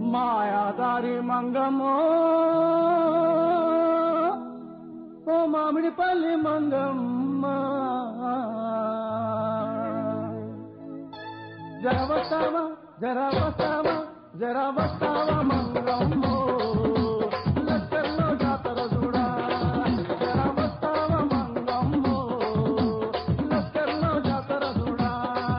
మాయాదారి మంగమ్మో ఓ మామిడిపల్లి మంగమ్మ జర వస్తావా జర వస్తావా జర వస్తావా మంగమ్మో లక్కల్లో జాతర చూడా జర వస్తావా మంగమ్మో లక్కల్లో జాతర చూడా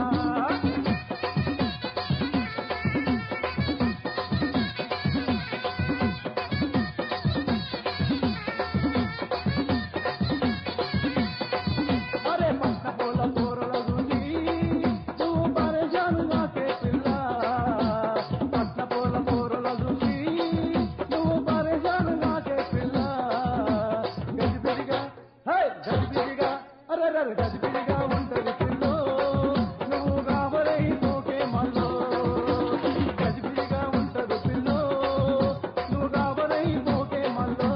అరే పక్క పూల కూరల గుండి నువ్వు పరేషాను నాకే పిల్ల పక్క పూల కూరల గుండి నువ్వు పరేషాను నాకే పిల్ల గజిబిడిగా హే గజిబిడిగా అరే రే గజిబిడిగా ఉంటది పిల్లో నువ్వు కాబరై పోకే మల్లో గజిబిడిగా ఉంటది పిల్లో నువ్వు కాబరై పోకే మల్లో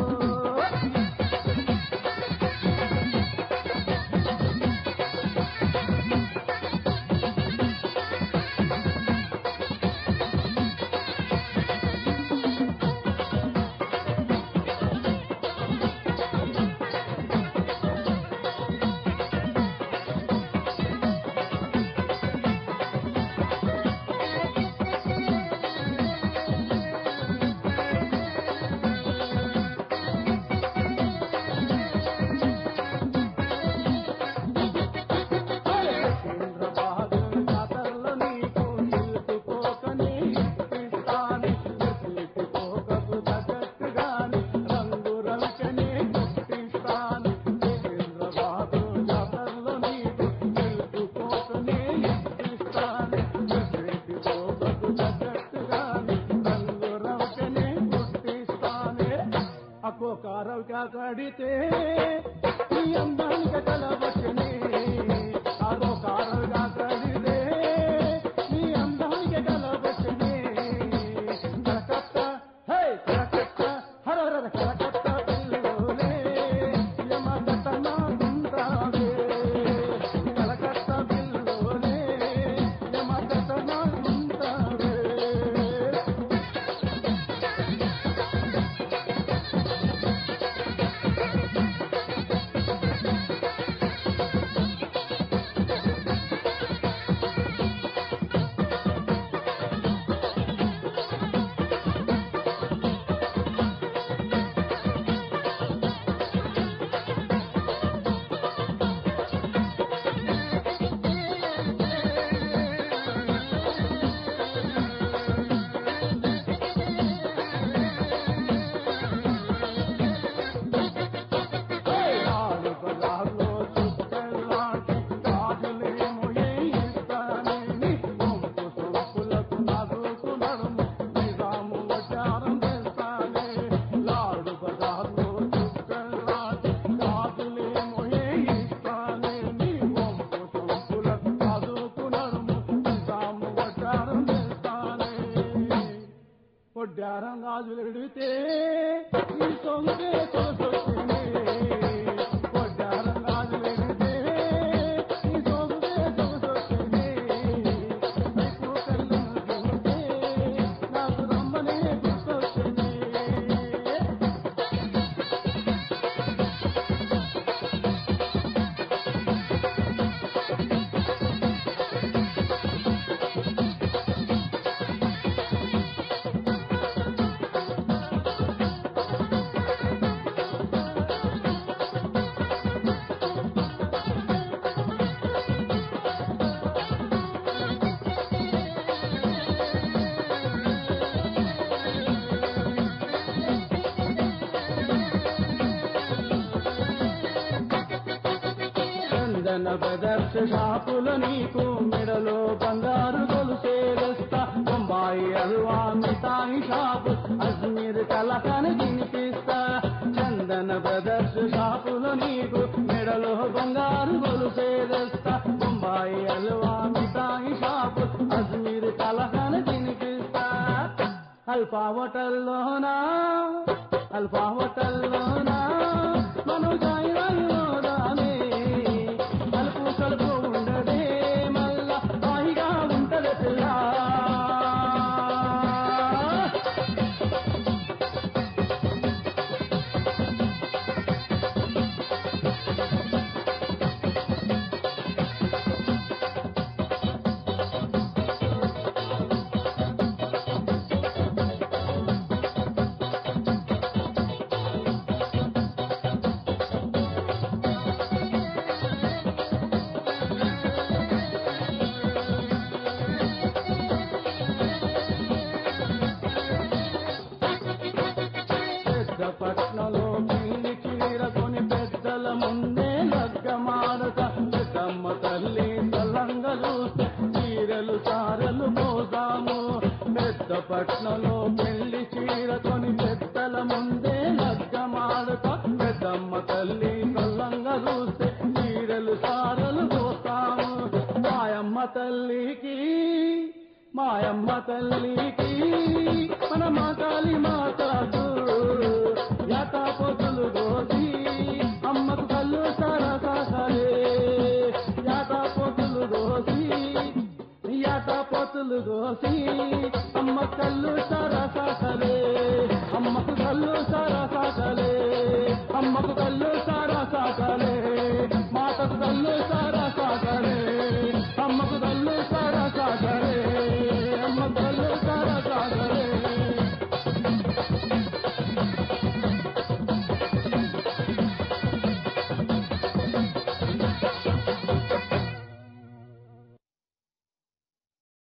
చంద్రబాబు జాతరలో నీకు నిలుపుకోకని ఇస్తాని నిలుపుకోకకు తగ్గట్టుగాని రంగు రంకని గుర్తిస్తాను చంద్రబాబు జాతరలో నీకు నిలుపుకోకని ఇస్తాను నిలుపుకోకకు తగ్గట్టుగాని రంగు రంకని గుర్తిస్తానే అక్కో కారవిగా కడితే ఈ అందానికి కలవచ్చనే అదో కారవిగా కడితే ఈ అందానికి కలవచ్చనే కలకత్త హే కలకత్త హరర కలకత్త పిల్లోనే యమకట్ట నాకుంటావే కలకత్త పిల్లోనే యమకట్ట నాకుంటావే నాలుగలాలో చుక్కలాంటి గాజులేమో ఇస్తానని కొంపు సొంపులకు నదుకు నడుము నిజాము వచారం చేస్తానే లాడు బజార్లో చుక్కలాంటి గాజులేమో ఇస్తానని కొంపు సొంపులకు నదుకు నడుము నిజాము వచారం చేస్తానే పొడ్డారం గాజులు ఎడితే ఈ సొంగే తోసొచ్చింది పొడ్డారం గాజులు ఎడితే ఈ సొంగే తోసొచ్చింది నీకు కళ్ళు చూస్తే నాకు రమ్మనే గుర్తొచ్చింది చందన ప్రదర్శ షాపుల నీకు మెడలో బంగారు గొలుసేదస్తా బొంబాయి అల్వా మిఠాయి షాపు అజ్మీర్ కలకని తినిపిస్తా చందన ప్రదర్శ షాపుల నీకు మెడలో బంగారు గొలుసేదస్తా బొంబాయి అల్వా మిఠాయి షాపు అజ్మీర్ కలకని తినిపిస్తా అల్ఫా హోటల్లోనా అల్ఫా హోటల్లోనా మను జాయిరానే కలుపు కలుపు ఉండదే మళ్ళా హాయిగా ఉంటది పిల్ల పెద్దపట్నంలో పెళ్లి చీరకొని పెద్దల ముందే లగ్గమాడుతా పెద్దమ్మ తల్లి కల్లంగా చూస్తే చీరలు సారలు పోతాము మాయమ్మ తల్లికి మాయమ్మ తల్లికి మన మాతాలి మాతాకు యాతా పొద్దులు గోసి అమ్మకు కళ్ళు సరసాసలే యాతా పొద్దులు గోసి యాత పోతులు గోసి అమ్మ కళ్ళు సరసాసలే అమ్మకు కళ్ళు సరసాసలే అమ్మకు కళ్ళు సరసాసలే